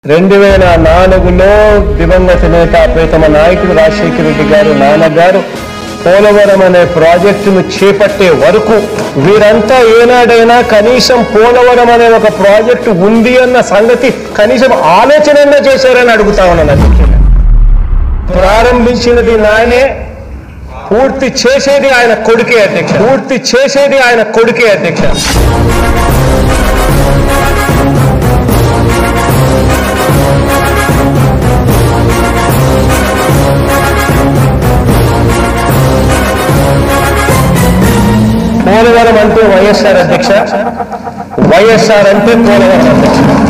రెండు వేల నాలుగులో దివంగత నేత ప్రీతమ నాయకుడు రాజశేఖర రెడ్డి గారు నాన్నగారు పోలవరం అనే ప్రాజెక్టును చేపట్టే వరకు వీరంతా ఏనాడైనా కనీసం పోలవరం అనే ఒక ప్రాజెక్టు ఉంది అన్న సంగతి కనీసం ఆలోచన చేశారని అడుగుతా ఉన్నాను అధ్యక్షుడు ప్రారంభించినది నాయనే పూర్తి చేసేది ఆయన కొడుకే అధ్యక్ష పూర్తి చేసేది ఆయన కొడుకే అధ్యక్ష పోలవరం అంటే వైఎస్ఆర్ అధ్యక్ష వైఎస్ఆర్ అంటే పోలవరం అధ్యక్ష